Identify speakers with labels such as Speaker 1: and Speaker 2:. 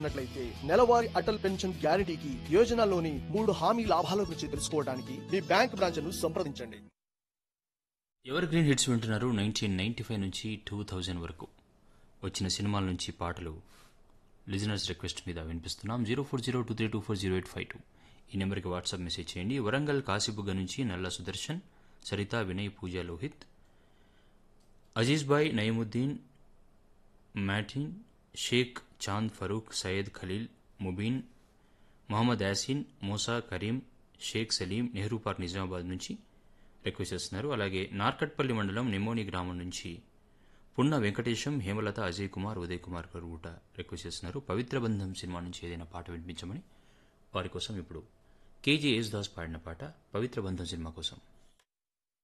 Speaker 1: ఉన్నట్లయితే నెలవారీ అటల్ పెన్షన్ గ్యారంటీకి యోజనలోని మూడు హామీ లాభాల గురించి తెలుసుకోవడానికి మీ బ్యాంక్ బ్రాంచ్ను సంప్రదించండి
Speaker 2: ఎవర్ గ్రీన్ హిట్స్ వింటున్నారు నైన్టీన్ నైన్టీ ఫైవ్ నుంచి టూ థౌజండ్ వరకు వచ్చిన సినిమాల నుంచి పాటలు లిజనర్స్ రిక్వెస్ట్ మీద వినిపిస్తున్నాం zero four zero two three two four zero eight five two ఈ నెంబర్కి వాట్సాప్ మెసేజ్ చేయండి వరంగల్ కాశీబుగ్గ నుంచి నల్ల సుదర్శన్ సరిత వినయ్ పూజ లోహిత్ అజీజ్ బాయ్ నయముద్దీన్ మ్యాటిన్ షేక్ చాంద్ ఫరూక్ సయ్యద్ ఖలీల్ ముబీన్ మొహమ్మద్ యాసిన్ మూసా కరీం షేక్ సలీం నెహ్రూ పార్క్ నిజామాబాద్ నుంచి రిక్వెస్ట్ చేస్తున్నారు అలాగే నార్కట్పల్లి మండలం నిమోని గ్రామం నుంచి పున్న వెంకటేశం హేమలత అజయ్ కుమార్ ఉదయ్ కుమార్ గారు కూడా రిక్వెస్ట్ చేస్తున్నారు పవిత్ర బంధం సినిమా నుంచి ఏదైనా పాట వినిపించమని వారి కోసం ఇప్పుడు కేజీ యేసుదాస్ పాడిన పాట పవిత్ర బంధం సినిమా కోసం